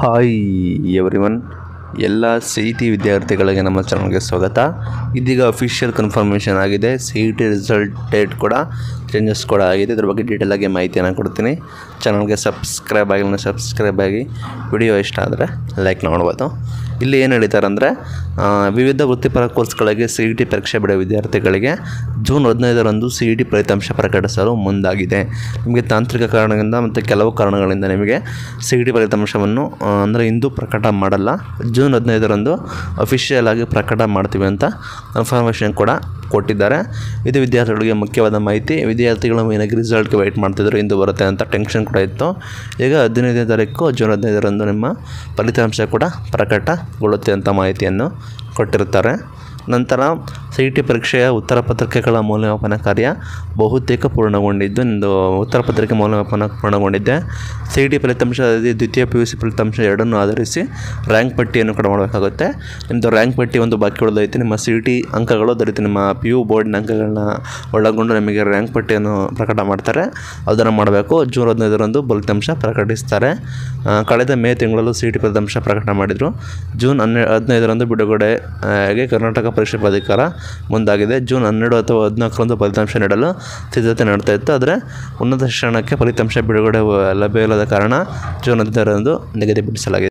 hi everyone ಎಲ್ಲ C E T ವಿದ್ಯಾರ್ಥಿಗಳಿಗೆ ನಮ್ಮ ಚಾನಲ್ಗೆ ಸ್ವಾಗತ ಇದೀಗ ಅಫಿಷಿಯಲ್ ಕನ್ಫರ್ಮೇಷನ್ ಆಗಿದೆ C E T result date ಕೂಡ ಚೇಂಜಸ್ ಕೂಡ ಆಗಿದೆ ಇದ್ರ ಬಗ್ಗೆ ಡೀಟೇಲಾಗಿ ಮಾಹಿತಿಯನ್ನು ಕೊಡ್ತೀನಿ ಚಾನಲ್ಗೆ ಸಬ್ಸ್ಕ್ರೈಬ್ ಆಗಿಲ್ಲ ಸಬ್ಸ್ಕ್ರೈಬ್ ಆಗಿ ವಿಡಿಯೋ ಇಷ್ಟ ಆದರೆ ಲೈಕ್ ನೋಡ್ಬೋದು ಇಲ್ಲಿ ಏನು ಹೇಳಿದ್ದಾರೆ ಅಂದರೆ ವಿವಿಧ ವೃತ್ತಿಪರ ಕೋರ್ಸ್ಗಳಿಗೆ ಸಿ ಇ ಟಿ ಪರೀಕ್ಷೆ ಬಿಡೋ ವಿದ್ಯಾರ್ಥಿಗಳಿಗೆ ಜೂನ್ ಹದಿನೈದರಂದು ಸಿ ಇ ಟಿ ಫಲಿತಾಂಶ ಪ್ರಕಟಿಸಲು ಮುಂದಾಗಿದೆ ನಿಮಗೆ ತಾಂತ್ರಿಕ ಕಾರಣದಿಂದ ಮತ್ತು ಕೆಲವು ಕಾರಣಗಳಿಂದ ನಿಮಗೆ ಸಿ ಇ ಟಿ ಫಲಿತಾಂಶವನ್ನು ಅಂದರೆ ಇಂದು ಪ್ರಕಟ ಮಾಡಲ್ಲ ಜೂನ್ ಹದಿನೈದರಂದು ಅಫಿಷಿಯಲ್ ಆಗಿ ಪ್ರಕಟ ಮಾಡ್ತೀವಿ ಅಂತ ಕನ್ಫರ್ಮೇಷನ್ ಕೂಡ ಕೊಟ್ಟಿದ್ದಾರೆ ಇದು ವಿದ್ಯಾರ್ಥಿಗಳಿಗೆ ಮುಖ್ಯವಾದ ಮಾಹಿತಿ ವಿದ್ಯಾರ್ಥಿಗಳು ಮೇನಾಗಿ ರಿಸಲ್ಟ್ಗೆ ವೆಯ್ಟ್ ಮಾಡ್ತಿದ್ರು ಇಂದು ಬರುತ್ತೆ ಅಂತ ಟೆನ್ಷನ್ ಕೂಡ ಇತ್ತು ಈಗ ಹದಿನೈದನೇ ತಾರೀಕು ಜೂನ್ ಹದಿನೈದರಂದು ನಿಮ್ಮ ಫಲಿತಾಂಶ ಕೂಡ ಪ್ರಕಟಗೊಳ್ಳುತ್ತೆ ಅಂತ ಮಾಹಿತಿಯನ್ನು ಕೊಟ್ಟಿರ್ತಾರೆ ನಂತರ ಸಿ ಇ ಟಿ ಪರೀಕ್ಷೆಯ ಉತ್ತರ ಪತ್ರಿಕೆಗಳ ಮೌಲ್ಯಮಾಪನ ಕಾರ್ಯ ಬಹುತೇಕ ಪೂರ್ಣಗೊಂಡಿದ್ದು ನಿಮ್ಮದು ಉತ್ತರ ಪತ್ರಿಕೆ ಮೌಲ್ಯಮಾಪನ ಪೂರ್ಣಗೊಂಡಿದ್ದೆ ಸಿ ಇ ಟಿ ಫಲಿತಾಂಶ ಅದೇ ದ್ವಿತೀಯ ಪಿ ಯು ಸಿ ಫಲಿತಾಂಶ ಎರಡನ್ನೂ ಆಧರಿಸಿ ರ್ಯಾಂಕ್ ಪಟ್ಟಿಯನ್ನು ಕೂಡ ಮಾಡಬೇಕಾಗುತ್ತೆ ನಿಮ್ಮದು ರ್ಯಾಂಕ್ ಪಟ್ಟಿ ಒಂದು ಬಾಕಿ ಉಳಿದೈತೆ ನಿಮ್ಮ ಸಿ ಇ ಟಿ ಅಂಕಗಳು ಅದೇ ರೀತಿ ನಿಮ್ಮ ಪಿ ಯು ಬೋರ್ಡಿನ ಅಂಕಗಳನ್ನ ಒಳಗೊಂಡು ನಿಮಗೆ ರ್ಯಾಂಕ್ ಪಟ್ಟಿಯನ್ನು ಪ್ರಕಟ ಮಾಡ್ತಾರೆ ಅದನ್ನು ಮಾಡಬೇಕು ಜೂನ್ ಹದಿನೈದರಂದು ಫಲಿತಾಂಶ ಪ್ರಕಟಿಸ್ತಾರೆ ಆ, ಕಳೆದ ಮೇ ತಿಂಗಳಲ್ಲೂ ಸಿ ಇ ಟಿ ಫಲಿತಾಂಶ ಪ್ರಕಟ ಮಾಡಿದರು ಜೂನ್ ಹನ್ನೆ ಹದಿನೈದರಂದು ಬಿಡುಗಡೆಗೆ ಕರ್ನಾಟಕ ಪರೀಕ್ಷಾ ಪ್ರಾಧಿಕಾರ ಮುಂದಾಗಿದೆ ಜೂನ್ ಹನ್ನೆರಡು ಅಥವಾ ಹದಿನಾಲ್ಕರಂದು ಫಲಿತಾಂಶ ನೀಡಲು ಸಿದ್ಧತೆ ನಡೆತಾ ಇತ್ತು ಆದರೆ ಉನ್ನತ ಶಿಕ್ಷಣಕ್ಕೆ ಫಲಿತಾಂಶ ಬಿಡುಗಡೆ ಲಭ್ಯವಿಲ್ಲದ ಕಾರಣ ಜೂನ್ ಹದಿನೈದರಂದು ನಿಗದಿಪಡಿಸಲಾಗಿದೆ